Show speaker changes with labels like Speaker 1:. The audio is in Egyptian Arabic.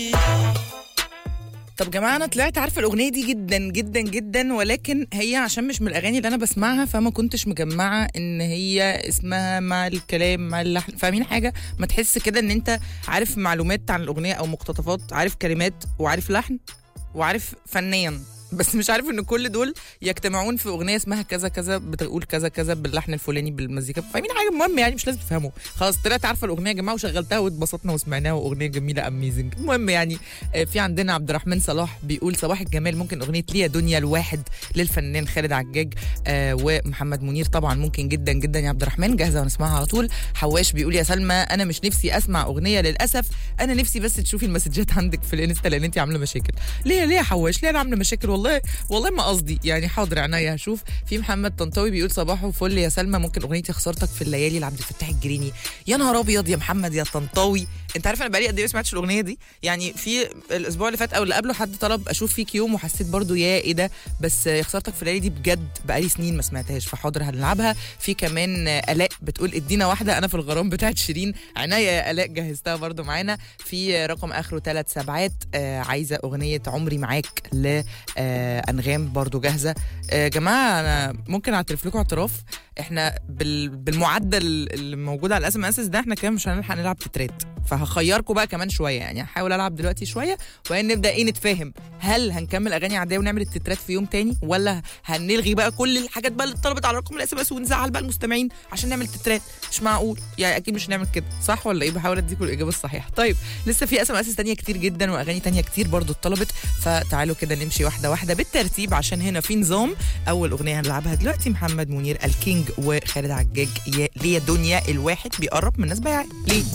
Speaker 1: طب جماعه انا طلعت عارفه الاغنيه دي جدا جدا جدا ولكن هي عشان مش من الاغاني اللي انا بسمعها فما كنتش مجمعه ان هي اسمها مع الكلام مع اللحن فاهمين حاجه ما تحس كده ان انت عارف معلومات عن الاغنيه او مقتطفات عارف كلمات وعارف لحن وعارف فنيا بس مش عارف ان كل دول يجتمعون في اغنيه اسمها كذا كذا بتقول كذا كذا باللحن الفلاني بالمزيكا فاهمين حاجه مهم يعني مش لازم تفهموا خلاص طلعت عارفه الاغنيه يا جماعه وشغلتها واتبسطنا وسمعناها واغنيه جميله اميزنج المهم يعني آه، في عندنا عبد الرحمن صلاح بيقول صباح الجمال ممكن اغنيه ليا دنيا الواحد للفنان خالد عجاج آه ومحمد منير طبعا ممكن جدا جدا يا عبد الرحمن جاهزه ونسمعها على طول حواش بيقول يا سلمى انا مش نفسي اسمع اغنيه للاسف انا نفسي بس تشوفي المسجات عندك في الانستا لان انت عامله مشاكل ليه ليه يا حواش ليه انا عامله مشاكل والله والله ما قصدي يعني حاضر عينيا هشوف في محمد طنطاوي بيقول صباح وفل يا سلمى ممكن اغنيتي خسارتك في الليالي لعبد الفتاح الجريني يا نهار ابيض يا محمد يا طنطاوي انت عارف انا بقالي قد ايه ما سمعتش الاغنيه دي يعني في الاسبوع اللي فات او اللي قبله حد طلب اشوف فيك يوم وحسيت برضو يا ايه ده بس يا خسارتك في الليالي دي بجد بقالي سنين ما سمعتهاش فحاضر هنلعبها في كمان الاء بتقول ادينا واحده انا في الغرام بتاعت شيرين عناية يا الاء جهزتها برضو معانا في رقم اخره ثلاث سبعات آه عايزه اغنيه عمري معاك ل آه انغام برضو جاهزه آه جماعه انا ممكن اعترف لكم اعتراف احنا بال... بالمعدل اللي موجود على الاس ام اس ده احنا كمان مش هنلحق نلعب تترات فهخيركم بقى كمان شويه يعني هحاول العب دلوقتي شويه وبعدين نبدا ايه نتفاهم هل هنكمل اغاني عاديه ونعمل التترات في يوم تاني ولا هنلغي بقى كل الحاجات بقى اللي اتطلبت على رقم الاس ام اس ونزعل بقى المستمعين عشان نعمل تترات مش معقول يعني اكيد مش هنعمل كده صح ولا ايه بحاول اديكم الاجابه الصحيحه طيب لسه في اس ام اس تانية كتير جدا واغاني تانية كتير برضو اتطلبت فتعالوا كده نمشي واحده واحده بالترتيب عشان هنا في نظام اول اغنيه هنلعبها دلوقتي محمد منير الكينج وخالد عجاج يا ليا دنيا الواحد بيقرب من الناس بقى ليه